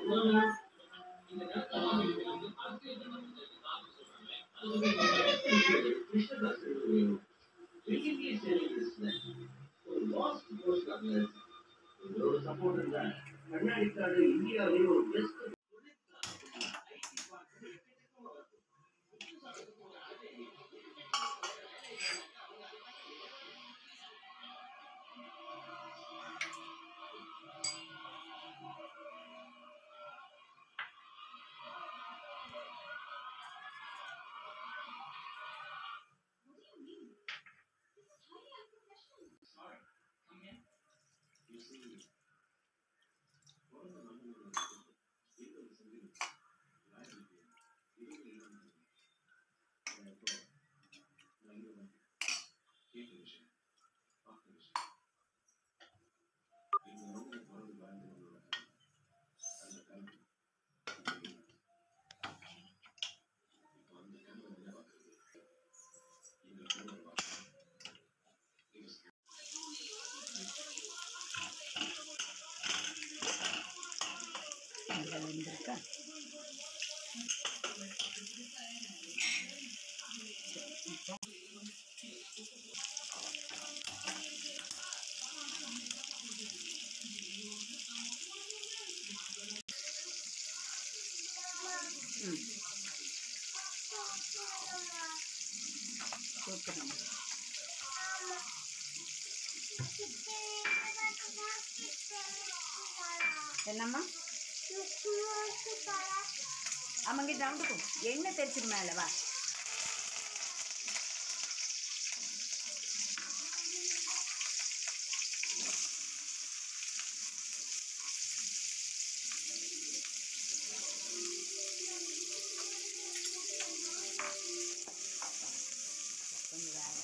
நல்லா வெந்திருக்கா ம் சூப்பர் என்னம்மா ஆமாங்க ரவுண்டுக்கும் எண்ணெய் தெரிச்சிரு மேலே வா கொஞ்சம் வேலை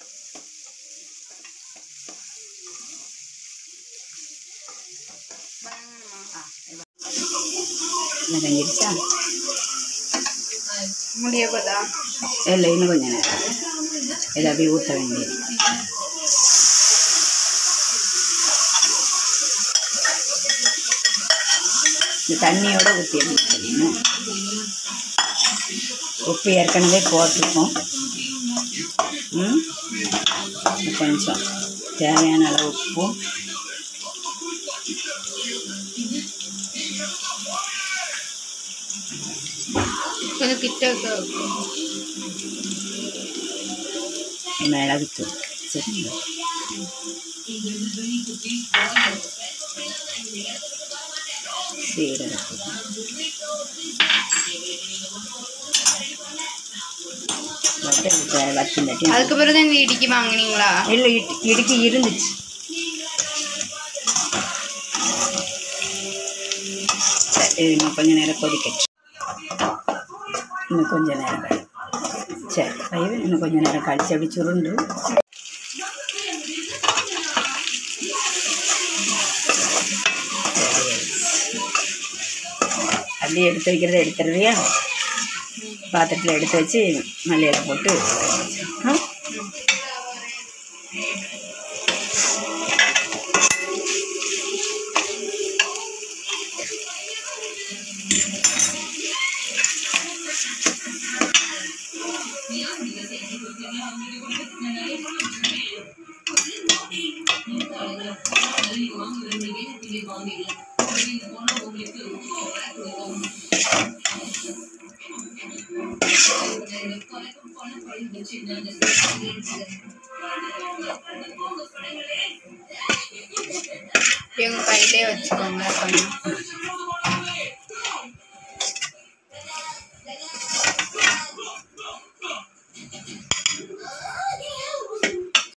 ஆ இது வா. என்ன கஞ்சிருச்சா முடிய போதா இல்லை இன்னும் கொஞ்சம் நேரம் இதை அப்படியே ஊற்ற வேண்டியது இந்த தண்ணியோட ஊற்றி எடுத்துக்கணும் உப்பு ஏற்கனவே போட்டிருக்கோம் ம் கொஞ்சம் தேவையான அளவு உப்பும் கொஞ்சம் கிட்ட மிளகுத்தூள் சரிங்களா சீரகத்தூள் வட்டை விட்ட- வத்தி தட்டி அதுக்கு பிறகு தான் இந்த இடிக்கு வாங்குனீங்களா இல்லை இட் இடுக்கி இருந்துச்சு சரி இன்னும் கொஞ்ச நேரம் கொதிக்கச்சு இன்னும் கொஞ்ச நேரம் கழி சரி பையன் இன்னும் கொஞ்ச நேரம் கழிச்சு அப்படி சுருண்டு அப்படியே எடுத்து வைக்கிறத எடுத்துடுறியா பாத்திரத்தில் எடுத்து வச்சு மல்லியில் போட்டு ஆ இவங்க கையிலே வச்சுக்கோங்க கொஞ்சம்